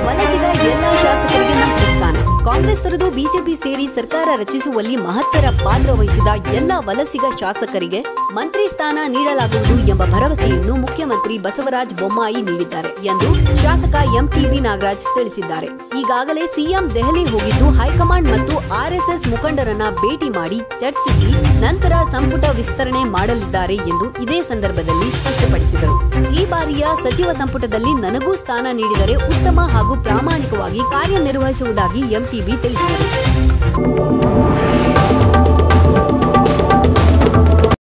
ವಲಸಿಗ ಎಲ್ಲಾ ಶಾಸಕರಿಗೆ ಮಂತ್ರಿ ಸ್ಥಾನ ಕಾಂಗ್ರೆಸ್ ತೊರೆದು ಬಿಜೆಪಿ ಸೇರಿ ಸರ್ಕಾರ ರಚಿಸುವಲ್ಲಿ ಮಹತ್ತರ ಪಾತ್ರ ವಹಿಸಿದ ಎಲ್ಲ ವಲಸಿಗ ಶಾಸಕರಿಗೆ ಮಂತ್ರಿ ಸ್ಥಾನ ನೀಡಲಾಗುವುದು ಎಂಬ ಭರವಸೆಯನ್ನು ಮುಖ್ಯಮಂತ್ರಿ ಬಸವರಾಜ ಬೊಮ್ಮಾಯಿ ನೀಡಿದ್ದಾರೆ ಎಂದು ಶಾಸಕ ಎಂಟಿಬಿ ನಾಗರಾಜ್ ತಿಳಿಸಿದ್ದಾರೆ ಈಗಾಗಲೇ ಸಿಎಂ ದೆಹಲಿ ಹೋಗಿದ್ದು ಹೈಕಮಾಂಡ್ ಮತ್ತು ಆರ್ಎಸ್ಎಸ್ ಮುಖಂಡರನ್ನ ಭೇಟಿ ಮಾಡಿ ಚರ್ಚಿಸಿ ನಂತರ ಸಂಪುಟ ವಿಸ್ತರಣೆ ಮಾಡಲಿದ್ದಾರೆ ಎಂದು ಇದೇ ಸಂದರ್ಭದಲ್ಲಿ ಸ್ಪಷ್ಟಪಡಿಸಿದರು ಈ ಬಾರಿಯ ಸಚಿವ ಸಂಪುಟದಲ್ಲಿ ನನಗೂ ಸ್ಥಾನ ನೀಡಿದರೆ ಉತ್ತಮ ಹಾಗೂ ಪ್ರಾಮಾಣಿಕವಾಗಿ ಕಾರ್ಯನಿರ್ವಹಿಸುವುದಾಗಿ ಎಂಟಿಬಿ ತಿಳಿಸಿದರು